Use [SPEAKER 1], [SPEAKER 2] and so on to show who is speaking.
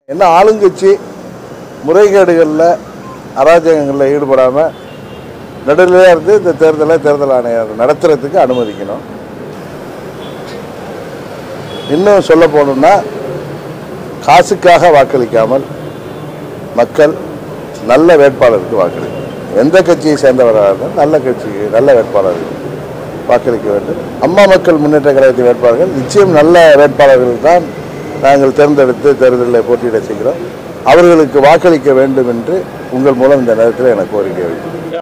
[SPEAKER 1] என்ன ஆளுங்கட்சி முறைகேடுகளில் அராஜகங்களில் ஈடுபடாமல் நடுநிலையாக இருந்து இந்த தேர்தலை தேர்தல் ஆணையர் நடத்துறதுக்கு அனுமதிக்கணும் இன்னும் சொல்ல போகணும்னா காசுக்காக வாக்களிக்காமல் மக்கள் நல்ல வேட்பாளருக்கு வாக்களிக்கணும் எந்த கட்சியை சேர்ந்தவராக இருந்தாலும் நல்ல கட்சிக்கு நல்ல வேட்பாளருக்கு வாக்களிக்க வேண்டும் அம்மா மக்கள் முன்னேற்ற கழகத்தின் வேட்பாளர்கள் நிச்சயம் நல்ல வேட்பாளர்கள் தான் நாங்கள் தேர்ந்தெடுத்து தேர்தலில் போட்டியிட செய்கிறோம் அவர்களுக்கு வாக்களிக்க வேண்டும் என்று உங்கள் மூலம் இந்த நேரத்தில் எனக்கு கோரிக்கை வைக்கிறேன்